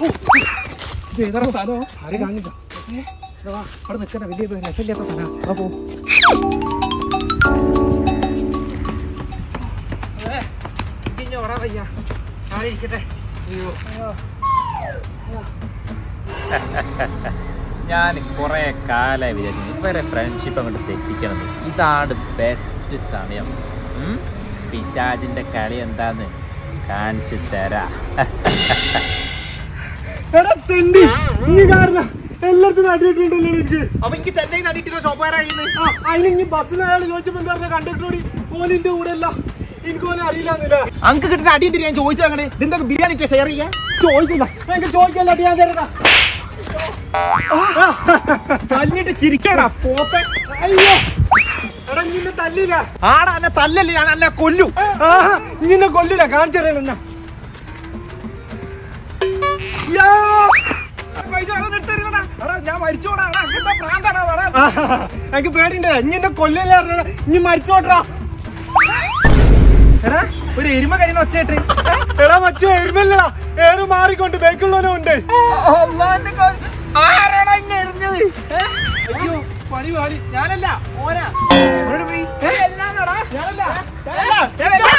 ഇത് ഏതാ സ്ഥലം ആരും കാണില്ല അവിടെ നിൽക്കണ്ട വലിയ രസമില്ലാത്ത സ്ഥലം അപ്പോ ഇനി ഓടാൻ വയ്യ ആരെ ഇരിക്കട്ടെ അയ്യോ ഞാൻ കുറെ കാലമായി വിചാരിച്ചു ഇവരെ ഫ്രണ്ട്ഷിപ്പ് അങ്ങോട്ട് തെറ്റിക്കണം ഇതാണ് ബെസ്റ്റ് സമയം ഉം? പിശാചിന്റെ കളി എന്താന്ന് കാണിച്ചു തരാ എടാ തെണ്ടി ഇനി കാരണം എല്ലായിടത്തും അടിയിട്ടുണ്ടല്ലോ എനിക്ക് അപ്പൊ എനിക്ക് ചെന്നൈ നടിയിട്ടുള്ള ഷോപ്പുകാരായിരുന്നു ആ, അതിന് ഇനി ബസ്സിന് അയാൾ ചോദിച്ചപ്പോ എന്താ പറഞ്ഞ കണ്ടക്ടറോട് ഓലിന്റെ കൂടെ അല്ല എനിക്ക് ഓനെ അറിയില്ല അങ്ക് കിട്ടുന്ന അടി എന്തിനാ ഞാൻ ചോദിച്ചു അങ്ങനെ ഇതിന്റെ ബിരിയാണി ഷെയർ ചെയ്യാ ചോദിക്കില്ല എനിക്ക് ചോദിക്കല്ല ഞാൻ തരണ്ട തല്ലിട്ട് ചിരിക്കണ പോപ്പ അയ്യോ എടാ നിന്നെ തല്ലില്ല ആടാ എന്നെ തല്ലല്ലേ ഞാൻ എന്നെ കൊല്ലു ആഹാ, നിന്നെ കൊല്ലില്ല കാണിച്ചു തരാൻ ഞാൻ മരിച്ചോടാ എടാ, എന്താ പ്രാന്താടാ എടാ. എനിക്ക് പേടിണ്ട് ഇനി കൊല്ലല്ലേ പറഞ്ഞ ഇനി മരിച്ചോട്ടാ എടാ ഒരു എരുമ കരിയുന്ന ഒച്ചയായിട്ട് എടാ മറ്റേ എരുമല്ലടാ ഏറ് മാറിക്കൊണ്ട് ബേക്കുള്ളവനും ഉണ്ട് അയ്യോ പണി പാടി ഞാനല്ല ഓരാ ഓരോട് പോയി ഞാനല്ല ഞാനല്ല ഞാനല്ല